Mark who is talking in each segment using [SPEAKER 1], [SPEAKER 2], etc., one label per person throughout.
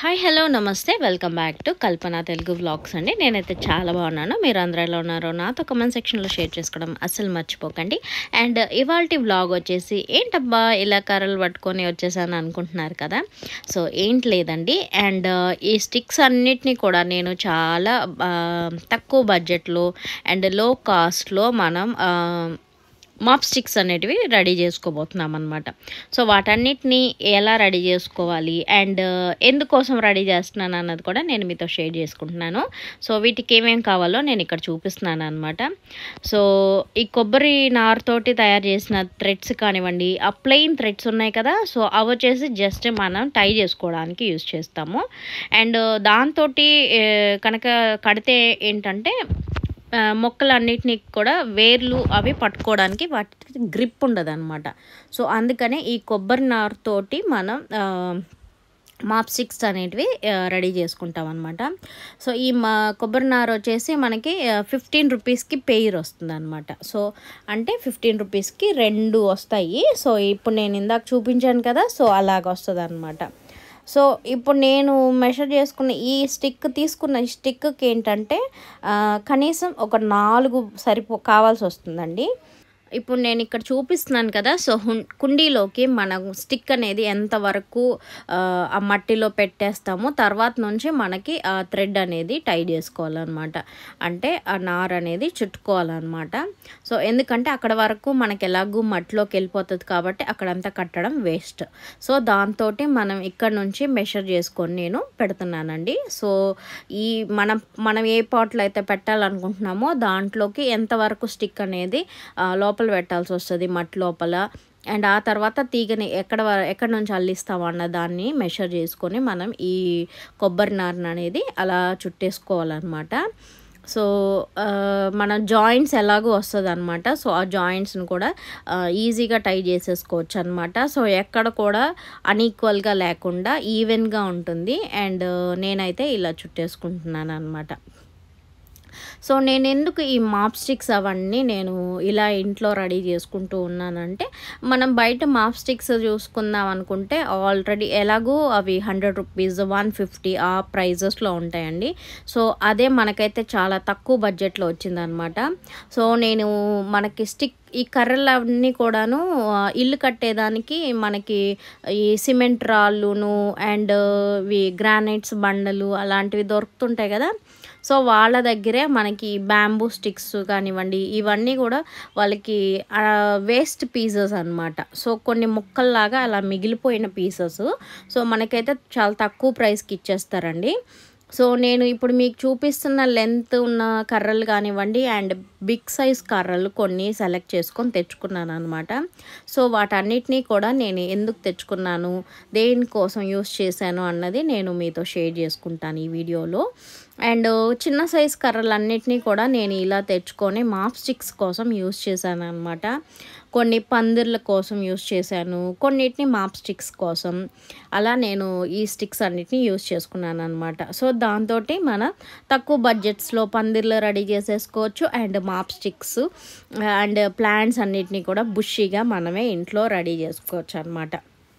[SPEAKER 1] hi hello నమస్తే welcome back to Kalpana Telugu vlogs అండి నేనైతే చాలా బాగున్నాను మీరు అందరూ ఎలా ఉన్నారో నాతో కమెంట్ సెక్షన్లో షేర్ చేసుకోవడం అస్సలు మర్చిపోకండి అండ్ ఇవాళ వ్లాగ్ వచ్చేసి ఏంటబ్బా ఇలా కర్రలు పట్టుకొని వచ్చేసాను అనుకుంటున్నారు కదా సో ఏంటి లేదండి అండ్ ఈ స్టిక్స్ అన్నిటినీ కూడా నేను చాలా ఆ, తక్కువ బడ్జెట్లో అండ్ లో కాస్ట్లో మనం ఆ, మాప్ స్టిక్స్ అనేటివి రెడీ చేసుకోబోతున్నాం అనమాట సో వాటన్నిటిని ఎలా రెడీ చేసుకోవాలి అండ్ ఎందుకోసం రెడీ చేస్తున్నాను అన్నది కూడా నేను మీతో షేర్ చేసుకుంటున్నాను సో వీటికి ఏమేం కావాలో నేను ఇక్కడ చూపిస్తున్నాను అనమాట సో ఈ కొబ్బరి నారుతోటి తయారు చేసిన థ్రెడ్స్ కానివ్వండి ఆ ప్లెయిన్ థ్రెడ్స్ ఉన్నాయి కదా సో అవి వచ్చేసి జస్ట్ మనం టై చేసుకోవడానికి యూస్ చేస్తాము అండ్ దాంతో కనుక కడితే ఏంటంటే ఆ, మొక్కలన్నిటినీ కూడా వేర్లు అవి పట్టుకోవడానికి వాటికి గ్రిప్ ఉండదు అనమాట సో అందుకనే ఈ కొబ్బరి నారుతోటి మనం ఆ, మాప్ స్టిక్స్ అనేటివి రెడీ చేసుకుంటాం అనమాట సో ఈ మా కొబ్బరి నార వచ్చేసి మనకి ఫిఫ్టీన్ రూపీస్కి పెయిర్ వస్తుంది అనమాట సో అంటే ఫిఫ్టీన్ రూపీస్కి రెండు వస్తాయి సో ఇప్పుడు నేను ఇందాక చూపించాను కదా సో అలాగ వస్తుంది అనమాట సో ఇప్పుడు నేను మెషర్ చేసుకున్న ఈ స్టిక్ తీసుకున్న ఈ స్టిక్కి ఏంటంటే ఆ, కనీసం ఒక నాలుగు సరిపో కావాల్సి వస్తుందండి ఇప్పుడు నేను ఇక్కడ చూపిస్తున్నాను కదా సో హుం- కుండీలోకి మనం స్టిక్ అనేది ఎంతవరకు ఆ, ఆ మట్టిలో పెట్టేస్తామో తర్వాత నుంచి మనకి ఆ థ్రెడ్ అనేది టై చేసుకోవాలన్నమాట అంటే ఆ నార్ అనేది చుట్టుకోవాలన్నమాట సో ఎందుకంటే అక్కడ వరకు మనకి ఎలాగూ మట్టిలోకి వెళ్ళిపోతుంది కాబట్టి అక్కడంతా కట్టడం వేస్ట్ సో దాంతో మనం ఇక్కడ నుంచి మెషర్ చేసుకొని నేను పెడుతున్నానండి సో ఈ మనం మనం ఏ పాట్లో అయితే పెట్టాలనుకుంటున్నామో దాంట్లోకి ఎంతవరకు స్టిక్ అనేది ఆ, లోపల పెట్టాల్సి వస్తుంది మట్టి లోపల అండ్ ఆ తర్వాత తీగని ఎక్కడ వ- ఎక్కడ నుంచి అల్లిస్తామో అన్న దాన్ని మెషర్ చేసుకొని మనం ఈ కొబ్బరి నారను అనేది అలా చుట్టేసుకోవాలన్నమాట సో ఆ, మన జాయింట్స్ ఎలాగో వస్తుంది అనమాట సో ఆ జాయింట్స్ని కూడా ఆ, ఈజీగా టై చేసేసుకోవచ్చు అనమాట సో ఎక్కడ కూడా అన్ఈక్వల్గా లేకుండా ఈవెన్గా ఉంటుంది అండ్ నేనైతే ఇలా చుట్టేసుకుంటున్నాను అనమాట సో నేను ఎందుకు ఈ మాప్ స్టిక్స్ అవన్నీ నేను ఇలా ఇంట్లో రెడీ చేసుకుంటూ ఉన్నానంటే మనం బయట మాప్ స్టిక్స్ చూసుకుందాం అనుకుంటే ఆల్రెడీ ఎలాగో అవి హండ్రెడ్ రూపీస్ వన్ ఫిఫ్టీ ఆ ప్రైజెస్లో ఉంటాయండి సో అదే మనకైతే చాలా తక్కువ బడ్జెట్లో వచ్చిందనమాట సో నేను మనకి స్టిక్ ఈ కర్రలన్నీ కూడాను ఆ, ఇల్లు కట్టేదానికి మనకి ఈ సిమెంట్ రాళ్ళును అండ్ ఇవి గ్రానైట్స్ బండలు అలాంటివి దొరుకుతుంటాయి కదా సో వాళ్ళ దగ్గరే మనకి బ్యాంబూ స్టిక్స్ కానివ్వండి ఇవన్నీ కూడా వాళ్ళకి వేస్ట్ పీసెస్ అన్నమాట సో కొన్ని ముక్కల్లాగా అలా మిగిలిపోయిన పీసెస్ సో మనకైతే చాలా తక్కువ ప్రైస్కి ఇచ్చేస్తారండి సో నేను ఇప్పుడు మీకు చూపిస్తున్న లెంత్ ఉన్న కర్రలు కానివ్వండి అండ్ బిగ్ సైజ్ కర్రలు కొన్ని సెలెక్ట్ చేసుకొని తెచ్చుకున్నాను అనమాట సో వాటన్నిటినీ కూడా నేను ఎందుకు తెచ్చుకున్నాను దేనికోసం యూస్ చేశాను అన్నది నేను మీతో షేర్ చేసుకుంటాను ఈ వీడియోలో అండ్ చిన్న సైజ్ కర్రలన్నిటినీ కూడా నేను ఇలా తెచ్చుకొని మాప్ స్టిక్స్ కోసం యూస్ చేశాను అనమాట కొన్ని పందిర్ల కోసం యూస్ చేశాను కొన్నిటిని మాప్ స్టిక్స్ కోసం అలా నేను ఈ స్టిక్స్ అన్నిటిని యూస్ చేసుకున్నాను అనమాట సో దాంతో మన తక్కువ బడ్జెట్స్లో పందిర్లు రెడీ చేసేసుకోవచ్చు and mop sticks and plants అన్నిటిని కూడా బుషీగా మనమే ఇంట్లో రెడీ చేసుకోవచ్చు అనమాట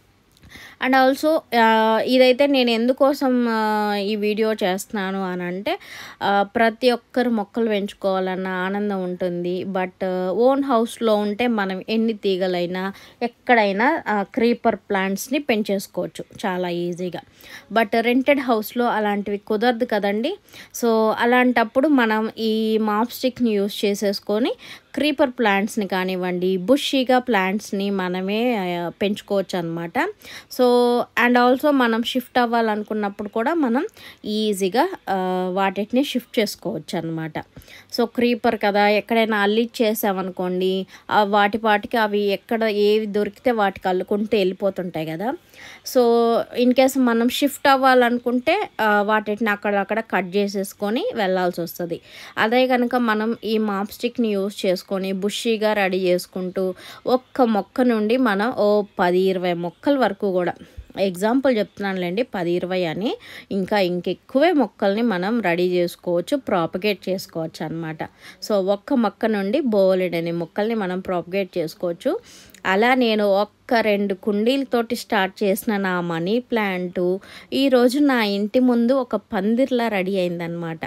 [SPEAKER 1] అండ్ ఆల్సో ఇదైతే నేను ఎందుకోసం ఆ, ఈ వీడియో చేస్తున్నాను అని అంటే ఆ, ప్రతి ఒక్కరు మొక్కలు పెంచుకోవాలన్న ఆనందం ఉంటుంది బట్ ఓన్ హౌస్లో ఉంటే మనం ఎన్ని తీగలైనా ఎక్కడైనా క్రీపర్ ప్లాంట్స్ని పెంచేసుకోవచ్చు చాలా ఈజీగా బట్ రెంటెడ్ హౌస్లో అలాంటివి కుదరదు కదండి సో అలాంటప్పుడు మనం ఈ మాప్ స్టిక్ని యూస్ చేసేసుకొని క్రీపర్ ప్లాంట్స్ని కానివ్వండి బుషీగా ప్లాంట్స్ని మనమే ఆ, పెంచుకోవచ్చు అనమాట సో అండ్ ఆల్సో మనం షిఫ్ట్ అవ్వాలనుకున్నప్పుడు కూడా మనం ఈజీగా ఆ, వాటిని షిఫ్ట్ చేసుకోవచ్చు అనమాట సో క్రీపర్ కదా ఎక్కడైనా అల్లిచ్చేసామనుకోండి ఆ వాటి పాటికి అవి ఎక్కడ ఏవి దొరికితే వాటికి అల్లుకుంటూ వెళ్ళిపోతుంటాయి కదా సో ఇన్ కేస్ మనం షిఫ్ట్ అవ్వాలనుకుంటే ఆ, వాటిని అక్కడక్కడ కట్ చేసేసుకొని వెళ్ళాల్సి వస్తుంది అదే కనుక మనం ఈ మాప్ స్టిక్ని యూస్ చేసుకొని బుషీగా రెడీ చేసుకుంటూ ఒక్క మొక్క నుండి మనం ఓ పది ఇరవై మొక్కల వరకు కూడా ఎగ్జాంపుల్ చెప్తున్నానులేండి పది ఇరవై అని ఇంకా ఇంకెక్కువే మొక్కల్ని మనం రెడీ చేసుకోవచ్చు ప్రాపగేట్ చేసుకోవచ్చు అనమాట సో ఒక్క మొక్క నుండి బోలెడని మొక్కల్ని మనం ప్రాపగేట్ చేసుకోవచ్చు అలా నేను ఒక్క రెండు కుండీలతోటి స్టార్ట్ చేసిన నా మనీ ప్లాంటు ఈరోజు నా ఇంటి ముందు ఒక పందిర్లా రెడీ అయిందనమాట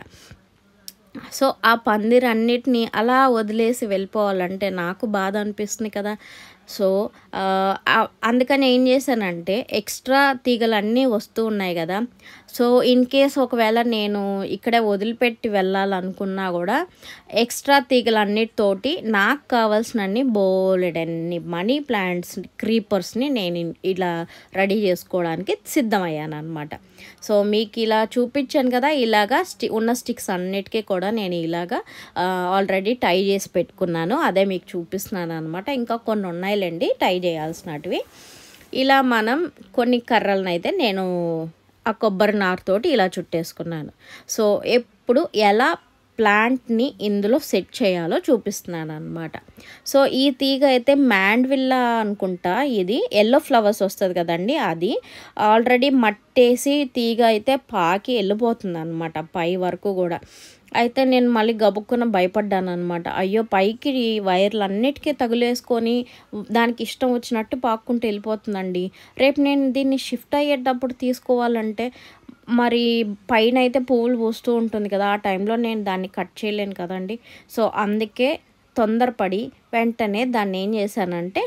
[SPEAKER 1] సో ఆ పందిర్ అన్నిటినీ అలా వదిలేసి వెళ్ళిపోవాలంటే నాకు బాధ అనిపిస్తుంది కదా సో ఆ, ఆ- అందుకని ఏం చేశానంటే ఎక్స్ట్రా తీగలు అన్నీ వస్తూ ఉన్నాయి కదా సో ఇన్ కేస్ ఒకవేళ నేను ఇక్కడే వదిలిపెట్టి వెళ్ళాలనుకున్నా కూడా ఎక్స్ట్రా తీగలు అన్నిటితోటి నాకు కావాల్సినన్ని బోలెడన్ని మనీ ప్లాంట్స్ క్రీపర్స్ని నేను ఇన్- ఇలా రెడీ చేసుకోవడానికి సిద్ధమయ్యాను అనమాట సో మీకు ఇలా చూపించాను కదా ఇలాగా స్టి ఉన్న స్టిక్స్ అన్నిటికీ కూడా నేను ఇలాగా ఆల్రెడీ టై చేసి పెట్టుకున్నాను అదే మీకు చూపిస్తున్నాను అనమాట ఇంకా కొన్ని ఉన్నాయిలేండి టై చేయాల్సినటివి ఇలా మనం కొన్ని కర్రలను అయితే నేను ఆ కొబ్బరి నారుతోటి ఇలా చుట్టేసుకున్నాను సో ఎప్పుడు ఎలా ప్లాంట్ని ఇందులో సెట్ చేయాలో చూపిస్తున్నాను అనమాట సో ఈ తీగ అయితే మ్యాండ్విల్లా అనుకుంటా ఇది ఎల్లో ఫ్లవర్స్ వస్తుంది కదండి అది ఆల్రెడీ మట్టేసి తీగ అయితే పాకి వెళ్ళిపోతుంది అనమాట పై వరకు కూడా అయితే నేను మళ్ళీ గబుక్కున భయపడ్డాను అనమాట అయ్యో పైకి ఈ వైర్లు అన్నిటికీ తగులేసుకొని దానికి ఇష్టం వచ్చినట్టు పాక్కుంటూ వెళ్ళిపోతుందండి రేపు నేను దీన్ని షిఫ్ట్ అయ్యేటప్పుడు తీసుకోవాలంటే మరి పైన అయితే పువ్వులు పూస్తూ ఉంటుంది కదా ఆ టైంలో నేను దాన్ని కట్ చేయలేను కదండి సో అందుకే తొందరపడి వెంటనే దాన్ని ఏం చేశానంటే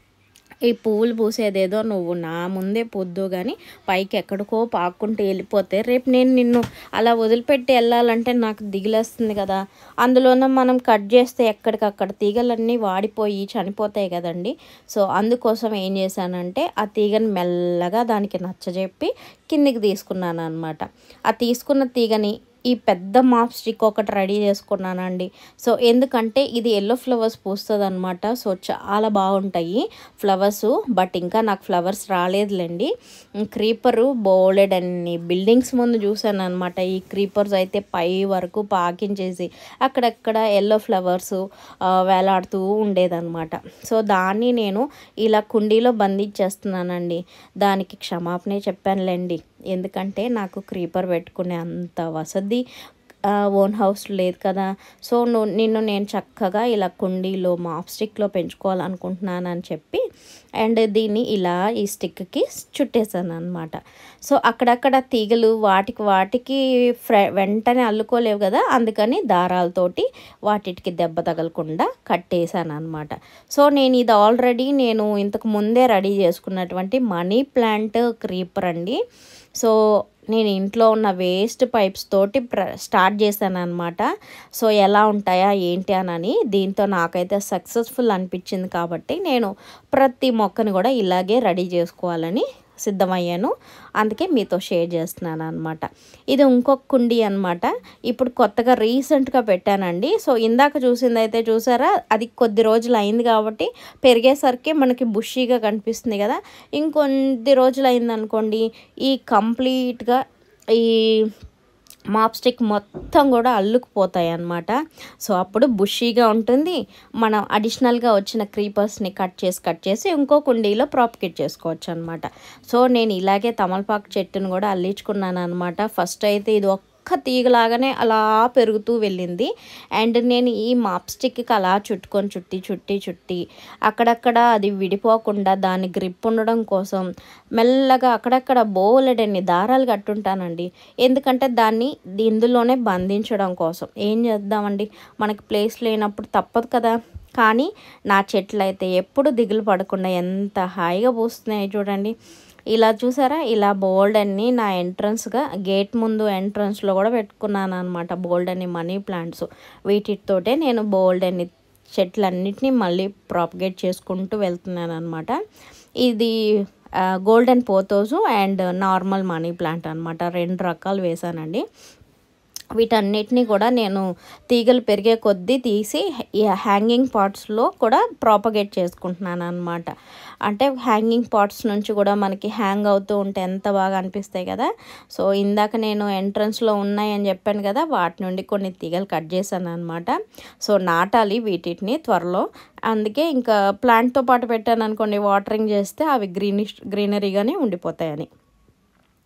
[SPEAKER 1] ఈ పువ్వులు పూసేదేదో నువ్వు నా ముందే పొద్దు కానీ పైకి ఎక్కడికో పాక్కుంటూ వెళ్ళిపోతే రేపు నేను నిన్ను అలా వదిలిపెట్టి వెళ్ళాలంటే నాకు దిగిలేస్తుంది కదా అందులోన మనం కట్ చేస్తే ఎక్కడికక్కడ తీగలన్నీ వాడిపోయి చనిపోతాయి కదండి సో అందుకోసం ఏం చేశానంటే ఆ తీగని మెల్లగా దానికి నచ్చజెప్పి కిందికి తీసుకున్నాను అనమాట ఆ తీసుకున్న తీగని ఈ పెద్ద మాప్ స్టిక్ ఒకటి రెడీ చేసుకున్నానండి సో ఎందుకంటే ఇది ఎల్లో ఫ్లవర్స్ పూస్తుంది అనమాట సో చాలా బాగుంటాయి ఫ్లవర్స్ బట్ ఇంకా నాకు ఫ్లవర్స్ రాలేదులేండి క్రీపరు బోలెడ్ అన్ని బిల్డింగ్స్ ముందు చూసాను అనమాట ఈ క్రీపర్స్ అయితే పై వరకు పాకించేసి అక్కడక్కడ ఎల్లో ఫ్లవర్స్ వేలాడుతూ ఉండేదన్నమాట సో దాన్ని నేను ఇలా కుండీలో బంధించేస్తున్నానండి దానికి క్షమాపణే చెప్పానులేండి ఎందుకంటే నాకు క్రీపర్ పెట్టుకునే అంత వసతి ఓన్ హౌస్ లేదు కదా సో నువ్వు నిన్ను నేను చక్కగా ఇలా కుండీలో మాప్ స్టిక్లో పెంచుకోవాలనుకుంటున్నాను అని చెప్పి అండ్ దీన్ని ఇలా ఈ స్టిక్కి చుట్టేసాను అనమాట సో అక్కడక్కడ తీగలు వాటికి వాటికి ఫ్ర వెంటనే అల్లుకోలేవు కదా అందుకని దారాలతోటి వాటికి దెబ్బ తగలకుండా కట్టేశాను అనమాట సో నేను ఇది ఆల్రెడీ నేను ఇంతకు ముందే రెడీ చేసుకున్నటువంటి మనీ ప్లాంట్ క్రీపర్ అండి సో నేను ఇంట్లో ఉన్న వేస్ట్ పైప్స్ తోటి ప్ర స్టార్ట్ చేశాను అనమాట సో ఎలా ఉంటాయా ఏంటి అని దీంతో నాకైతే సక్సెస్ఫుల్ అనిపించింది కాబట్టి నేను ప్రతి మొక్కని కూడా ఇలాగే రెడీ చేసుకోవాలని సిద్ధమయ్యాను అందుకే మీతో షేర్ చేస్తున్నాను అనమాట ఇది ఇంకొక కుండీ అనమాట ఇప్పుడు కొత్తగా రీసెంట్గా పెట్టానండి సో ఇందాక చూసింది అయితే చూసారా అది కొద్ది రోజులు అయింది కాబట్టి పెరిగేసరికి మనకి బుషీగా కనిపిస్తుంది కదా ఇంకొద్ది రోజులు అయిందనుకోండి ఈ కంప్లీట్గా ఈ మాప్ స్టిక్ మొత్తం కూడా అల్లుకుపోతాయి అన్నమాట సో అప్పుడు బుషీగా ఉంటుంది మనం అడిషనల్గా వచ్చిన క్రీపర్స్ని కట్ చేసి కట్ చేసి ఇంకో కుండీలో ప్రాపికేట్ చేసుకోవచ్చు అనమాట సో నేను ఇలాగే తమలపాకు చెట్టును కూడా అల్లించుకున్నాను అనమాట ఫస్ట్ అయితే ఇది ఒక్క తీగలాగానే అలా పెరుగుతూ వెళ్ళింది అండ్ నేను ఈ మాప్ స్టిక్కి అలా చుట్టుకొని చుట్టి చుట్టి చుట్టి అక్కడక్కడ అది విడిపోకుండా దాని గ్రిప్ ఉండడం కోసం మెల్లగా అక్కడక్కడ బోలెడన్ని దారాలు కట్టుంటానండి ఎందుకంటే దాన్ని ఇందులోనే బంధించడం కోసం ఏం చేద్దామండి మనకి ప్లేస్ లేనప్పుడు తప్పదు కదా కానీ నా చెట్లు అయితే ఎప్పుడు దిగులు పడకుండా ఎంత హాయిగా పూస్తున్నాయి చూడండి ఇలా చూసారా ఇలా బోల్డ్ అన్ని నా ఎంట్రన్స్గా గేట్ ముందు ఎంట్రన్స్లో కూడా పెట్టుకున్నాను అనమాట బోల్డ్ అన్ని మనీ ప్లాంట్స్ వీటితోటే నేను బోల్డ్ అన్ని చెట్లన్నిటిని మళ్ళీ ప్రాపగేట్ చేసుకుంటూ వెళ్తున్నాను అనమాట ఇది golden pothos and normal money plant అనమాట రెండు రకాలు వేసానండి వీటన్నిటిని కూడా నేను తీగలు పెరిగే కొద్దీ తీసి ఈ హ్యాంగింగ్ పాట్స్లో కూడా ప్రాపగేట్ చేసుకుంటున్నాను అనమాట అంటే హ్యాంగింగ్ పాట్స్ నుంచి కూడా మనకి హ్యాంగ్ అవుతూ ఉంటే ఎంత బాగా అనిపిస్తాయి కదా సో ఇందాక నేను ఎంట్రన్స్లో ఉన్నాయని చెప్పాను కదా వాటి నుండి కొన్ని తీగలు కట్ చేశాను అనమాట సో నాటాలి వీటిని త్వరలో అందుకే ఇంకా ప్లాంట్తో పాటు పెట్టాను అనుకోండి వాటరింగ్ చేస్తే అవి గ్రీనిష్ గ్రీనరీగానే ఉండిపోతాయని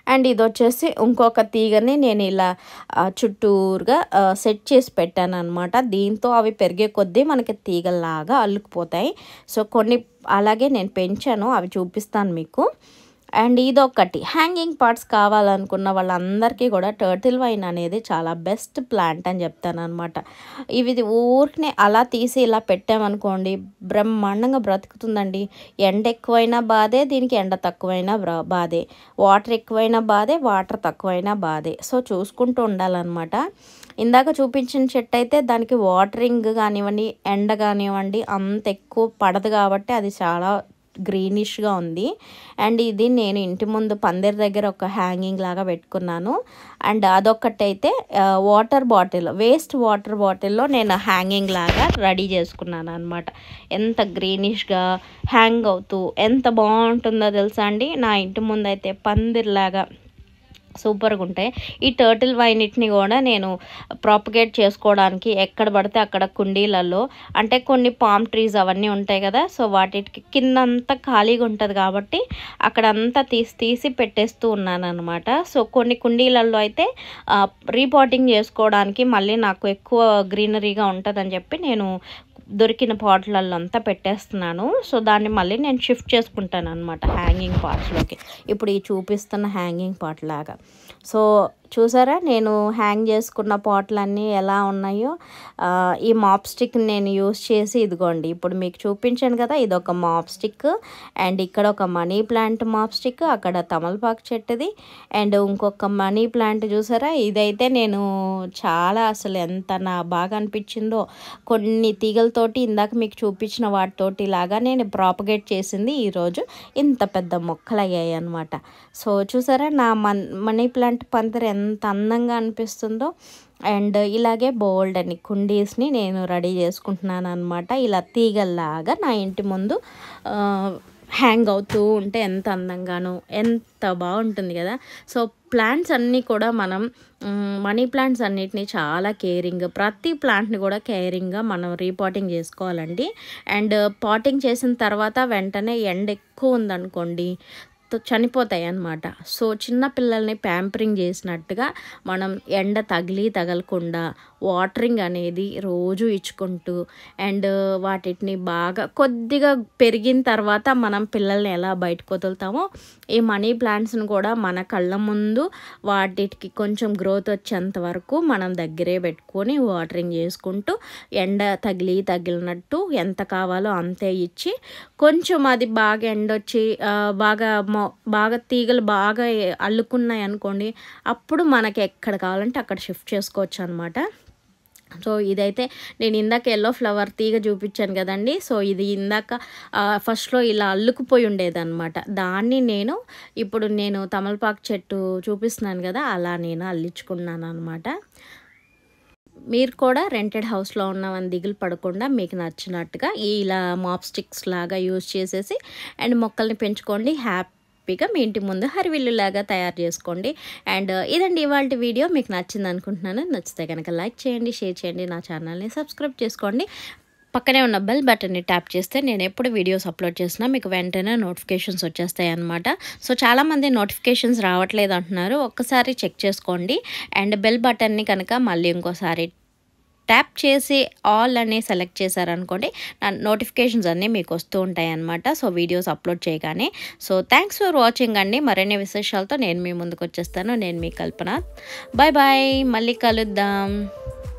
[SPEAKER 1] అండ్ ఇది వచ్చేసి ఇంకొక తీగని నేను ఇలా ఆ, చుట్టూరుగా ఆ, సెట్ చేసి పెట్టాను అనమాట దీంతో అవి పెరిగే కొద్దీ మనకి తీగల్లాగా అల్లుకుపోతాయి సో కొన్ని అలాగే నేను పెంచాను అవి చూపిస్తాను మీకు అండ్ ఇదొకటి హ్యాంగింగ్ పార్ట్స్ కావాలనుకున్న వాళ్ళందరికీ కూడా టర్టిల్ వైన్ అనేది చాలా బెస్ట్ ప్లాంట్ అని చెప్తాను అనమాట ఇవి ఊరికనే అలా తీసి ఇలా పెట్టామనుకోండి బ్రహ్మాండంగా బ్రతుకుతుందండి ఎండ ఎక్కువైనా బాధే దీనికి ఎండ తక్కువైనా బ్ర- బాధే వాటర్ ఎక్కువైనా బాధే వాటర్ తక్కువైనా బాధే సో చూసుకుంటూ ఉండాలన్నమాట ఇందాక చూపించిన చెట్టు అయితే దానికి వాటరింగ్ కానివ్వండి ఎండ కానివ్వండి అంత ఎక్కువ పడదు కాబట్టి అది చాలా గ్రీనిష్గా ఉంది అండ్ ఇది నేను ఇంటి ముందు పందిరి దగ్గర ఒక హ్యాంగింగ్ లాగా పెట్టుకున్నాను అండ్ అదొకటైతే వాటర్ బాటిల్ వేస్ట్ వాటర్ బాటిల్లో నేను హ్యాంగింగ్ లాగా రెడీ చేసుకున్నాను అనమాట ఎంత గ్రీనిష్గా హ్యాంగ్ అవుతూ ఎంత బాగుంటుందో తెలుసా అండి నా ఇంటి ముందు అయితే పందిరిలాగా సూపర్గా ఉంటాయి ఈ టర్టిల్ వైన్నిటిని కూడా నేను ప్రాపగేట్ చేసుకోవడానికి ఎక్కడ పడితే అక్కడ కుండీలలో అంటే కొన్ని పామ్ ట్రీస్ అవన్నీ ఉంటాయి కదా సో వాటికి కింద అంతా ఖాళీగా ఉంటుంది కాబట్టి అక్కడ అంతా తీసి తీసి పెట్టేస్తూ ఉన్నాను అనమాట సో కొన్ని కుండీలలో అయితే రీపాటింగ్ చేసుకోవడానికి మళ్ళీ నాకు ఎక్కువ గ్రీనరీగా ఉంటుందని చెప్పి నేను దొరికిన పాట్లలో అంతా పెట్టేస్తున్నాను సో దాన్ని మళ్ళీ నేను షిఫ్ట్ చేసుకుంటాను అనమాట హ్యాంగింగ్ పార్ట్స్లోకి ఇప్పుడు ఈ చూపిస్తున్న హ్యాంగింగ్ పార్ట్ లాగా సో చూసారా నేను హ్యాంగ్ చేసుకున్న పాట్లన్నీ ఎలా ఉన్నాయో ఆ, ఈ మాప్ స్టిక్ నేను యూస్ చేసి ఇదిగోండి ఇప్పుడు మీకు చూపించాను కదా ఇది ఒక మాప్ స్టిక్ అండ్ ఇక్కడ ఒక మనీ ప్లాంట్ మాప్ స్టిక్ అక్కడ తమలపాకు చెట్టుది అండ్ ఇంకొక మనీ ప్లాంట్ చూసారా ఇదైతే నేను చాలా అసలు ఎంత నా బాగా అనిపించిందో కొన్ని తీగలతోటి ఇందాక మీకు చూపించిన వాటితోటి లాగా నేను ప్రాపగేట్ చేసింది ఈరోజు ఇంత పెద్ద మొక్కలు అయ్యాయి అనమాట సో చూసారా నా మన్ మనీ ప్లాంట్ పందిరి ఎంత అందంగా అనిపిస్తుందో అండ్ ఇలాగే బోల్డ్ అని కుండీస్ని నేను రెడీ చేసుకుంటున్నాను అనమాట ఇలా తీగల్లాగా నా ఇంటి ముందు ఆ, హ్యాంగ్ అవుతూ ఉంటే ఎంత అందంగానో ఎంత బాగుంటుంది కదా సో ప్లాంట్స్ అన్నీ కూడా మనం మ్, మనీ ప్లాంట్స్ అన్నిటిని చాలా కేరింగ్ ప్రతి ప్లాంట్ని కూడా కేరింగ్గా మనం రీపాటింగ్ చేసుకోవాలండి అండ్ పాటింగ్ చేసిన తర్వాత వెంటనే ఎండ ఎక్కువ ఉందనుకోండి త- చనిపోతాయి అన్నమాట సో చిన్న పిల్లల్ని ప్యాంపరింగ్ చేసినట్టుగా మనం ఎండ తగిలి తగలకుండా వాటరింగ్ అనేది రోజు ఇచ్చుకుంటూ అండ్ వాటిని బాగా కొద్దిగా పెరిగిన తర్వాత మనం పిల్లల్ని ఎలా బయటకు వదులుతామో ఈ మనీ ప్లాంట్స్ని కూడా మన కళ్ళ ముందు వాటికి కొంచెం గ్రోత్ వచ్చేంత వరకు మనం దగ్గరే పెట్టుకొని వాటరింగ్ చేసుకుంటూ ఎండ తగిలి తగిలినట్టు ఎంత కావాలో అంతే ఇచ్చి కొంచెం అది బాగా ఎండొచ్చి ఆ, బాగా మొ బాగా తీగలు బాగా అల్లుకున్నాయి అనుకోండి అప్పుడు మనకి ఎక్కడ కావాలంటే అక్కడ షిఫ్ట్ చేసుకోవచ్చు అనమాట సో ఇదైతే నేను ఇందాక ఎల్లో ఫ్లవర్ తీగ చూపించాను కదండి సో ఇది ఇందాక ఆ, ఫస్ట్లో ఇలా అల్లుకుపోయి ఉండేదన్నమాట దాన్ని నేను ఇప్పుడు నేను తమలపాకు చెట్టు చూపిస్తున్నాను కదా అలా నేను అల్లించుకున్నాను అనమాట మీరు కూడా రెంటెడ్ హౌస్లో ఉన్నామని దిగులు పడకుండా మీకు నచ్చినట్టుగా ఈ ఇలా మాప్ స్టిక్స్ లాగా యూజ్ చేసేసి అండ్ మొక్కల్ని పెంచుకోండి హ్యాపీగా మీ ఇంటి ముందు హరివిల్లు లాగా తయారు చేసుకోండి అండ్ ఇదండి ఇవాళ వీడియో మీకు నచ్చింది అనుకుంటున్నాను నచ్చితే కనుక లైక్ చేయండి షేర్ చేయండి నా ఛానల్ని సబ్స్క్రైబ్ చేసుకోండి పక్కనే ఉన్న బెల్ బటన్ని ట్యాప్ చేస్తే నేను ఎప్పుడు వీడియోస్ అప్లోడ్ చేసినా మీకు వెంటనే నోటిఫికేషన్స్ వచ్చేస్తాయి అనమాట సో చాలామంది నోటిఫికేషన్స్ రావట్లేదు అంటున్నారు ఒక్కసారి చెక్ చేసుకోండి అండ్ బెల్ బటన్ని కనుక మళ్ళీ ఇంకోసారి ట్యాప్ చేసి ఆల్ అని సెలెక్ట్ చేశారనుకోండి నా నోటిఫికేషన్స్ అన్నీ మీకు వస్తూ ఉంటాయి అన్నమాట సో వీడియోస్ అప్లోడ్ చేయగానే సో థ్యాంక్స్ ఫర్ వాచింగ్ అండి మరిన్ని విశేషాలతో నేను మీ ముందుకు వచ్చేస్తాను నేను మీ కల్పన బాయ్ బాయ్ మళ్ళీ కలుద్దాం